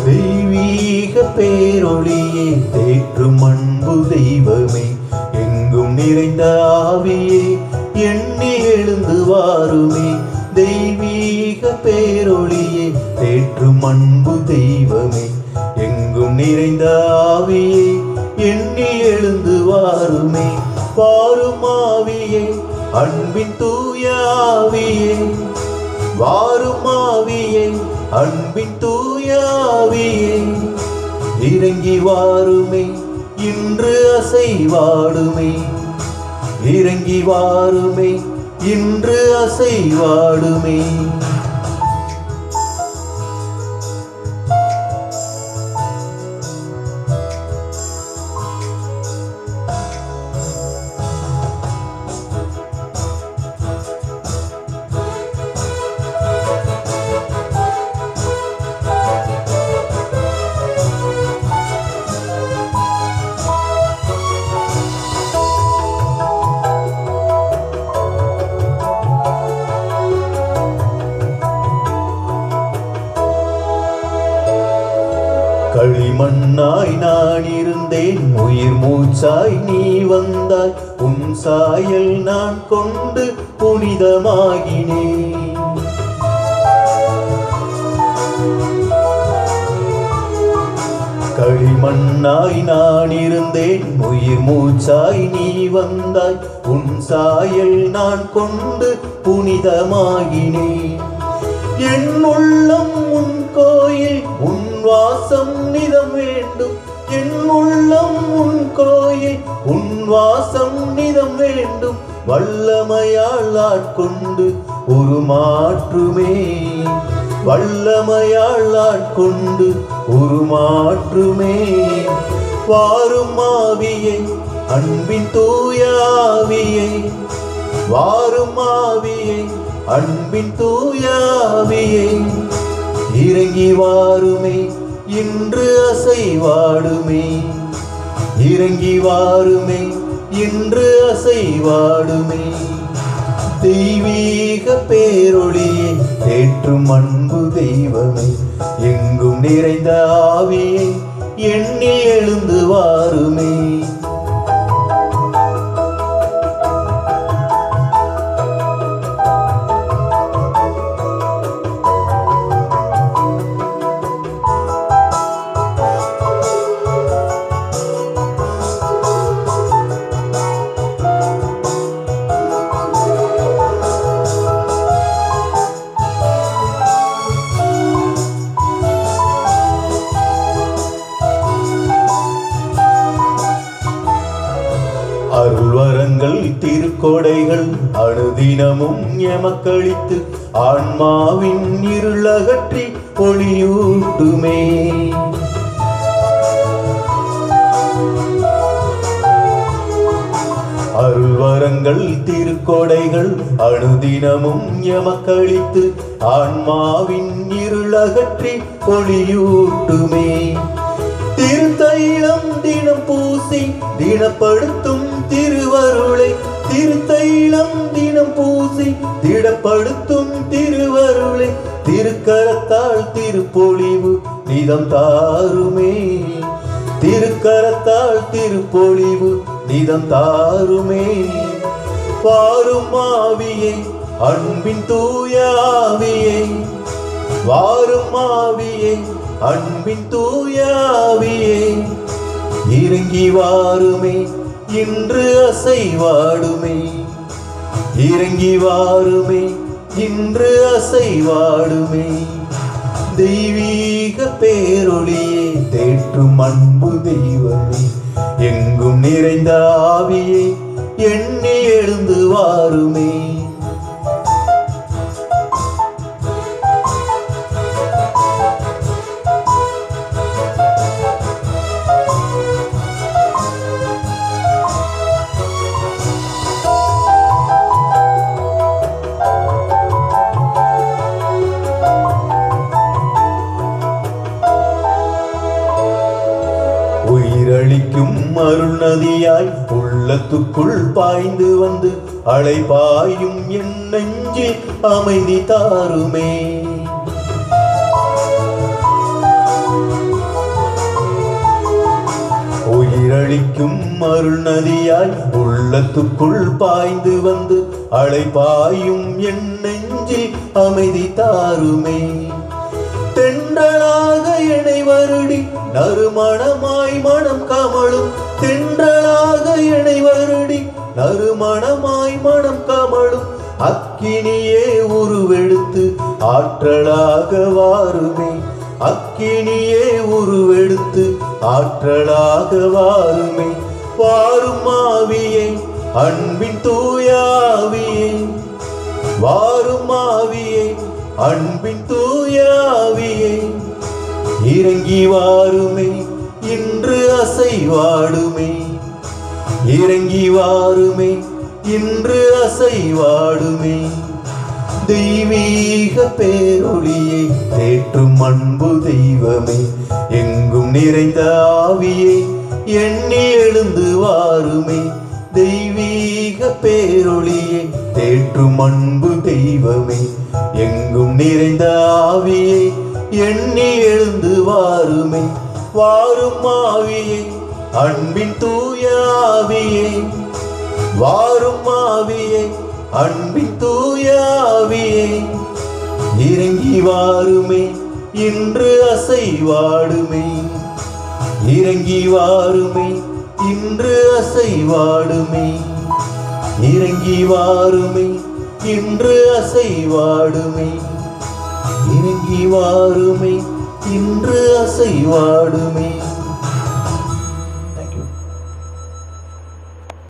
தெய்வீக பேரொளியே தேற்றும் அன்பு தெய்வமே எங்கும் நிறைந்த ஆவியே எண்ணி எழுந்து வாருமே தெய்வீக பேரொளியே தேற்றும் அன்பு தெய்வமே எங்கும் நிறைந்த ஆவியே எண்ணி எழுந்து வாருமே வாரும் ஆவியே அன்பின் தூய ஆவியே வாரும் ஆவியே அன்பின் தூய ஆவியே இறங்கி வாருமே இன்று அசைவாடுமே இறங்கி வாருமே இன்று அசைவாடுமே களிமண்ணாய் நான் இருந்தேன் உயிர் மூச்சாய் நீ வந்தாய் உன் சாயல் நான் கொண்டு புனிதமாகினேன் களிமண்ணாய் நான் இருந்தேன் உயிர் மூச்சாய் நீ வந்தாய் உன் சாயல் நான் கொண்டு புனிதமாகினேன் என் உள்ளம் உன் கோயில் உன் வாசம் நிதம் வேண்டும் என் உள்ளம் உன் கோயில் உன் வாசம் நிதம் வேண்டும் வல்லமையால் ஆட்கொண்டு ஒரு மாற்றுமே வல்லமையால் ஆட்கொண்டு ஒரு மாற்றுமே வாரும் ஆவியை அன்பின் தூய ஆவியை வாரும் ஆவியை அன்பின் தூய ஆவியை இறங்கி வாருமே இன்று அசைவாடுமே இறங்கி வாருமே இன்று அசைவாடுமே தெய்வீக பேரொளியே தேற்றும் அன்பு தெய்வமே எங்கும் நிறைந்த ஆவியை எண்ணி எழுந்து வாருமே அருள்வரங்கள் திருக்கொடைகள் அனுதினமும் எமக்களித்து ஆன்மாவின் இருளகற்றி ஒளியூட்டுமே அருள்வரங்கள் திருக்கொடைகள் அனுதினமும் எமக்களித்து ஆன்மாவின் இருளகற்றி ஒளியூட்டுமே திருத்தைலம் தினம் பூசி திடப்படுத்தும் திருவருளை திருத்தைலம் தினம் பூசி திடப்படுத்தும் திருவருளை திருக்கரத்தால் திருப்பொழிவு நிதம் தாருமே திருக்கரத்தால் திருப்பொழிவு நிதம் தாருமே வாரும் ஆவியை அன்பின் தூய ஆவியை வாரும் ஆவியை அன்பின் தூய ஆவியை இறங்கி வாருமே இன்று அசைவாடுமே இறங்கி வாருமே இன்று அசைவாடுமே தெய்வீக பேரொளியே தேற்றும் அன்பு தெய்வமே எங்கும் நிறைந்த ஆவியை எண்ணி எழுந்து வாருமே உயிரளிக்கும் அருள் நதியாய் உள்ளத்துக்குள் பாய்ந்து வந்து அலைபாயும் என் நெஞ்சில் அமைதி தாருமே அளிக்கும் அருள் நதியாய் உள்ளத்துக்குள் பாய்ந்து வந்து அலைபாயும் என் நெஞ்சில் அமைதி தாருமே தென்றலாக என்னை வருடி நறுமணமாய் மனம் கமழும் தென்றலாக என்னை வருடி நறுமணமாய் மனம் கமழும் அக்கினியே உருவெடுத்து ஆற்றலாக வாருமே அக்கினியே உருவெடுத்து ஆற்றலாக வாருமே வாரும் ஆவியே அன்பின் தூயாவியே வாரும் ஆவியே அன்பின் தூயாவியே இறங்கி வாருமே இன்று அசைவாடுமே இறங்கி வாருமே இன்று அசைவாடுமே தெய்வீக பேரொளியை தேற்றும் அன்பு தெய்வமே எங்கும் நிறைந்த ஆவியை எண்ணி எழுந்து வாருமே தெய்வீக பேரொளியை தேற்றும் அன்பு தெய்வமே எங்கும் நிறைந்த ஆவியை எண்ணி எழுந்து வாருமே வாரும் ஆவியை அன்பின் தூய ஆவியை வாரும் ஆவியை அன்பின் தூய ஆவியை இறங்கி வாருமே இன்று அசைவாடுமே இறங்கி வாருமே இன்று அசைவாடுமே இறங்கி வாருமே இன்று அசைவாடுமே இறங்கி வாருமே இன்று அசைவாடுமே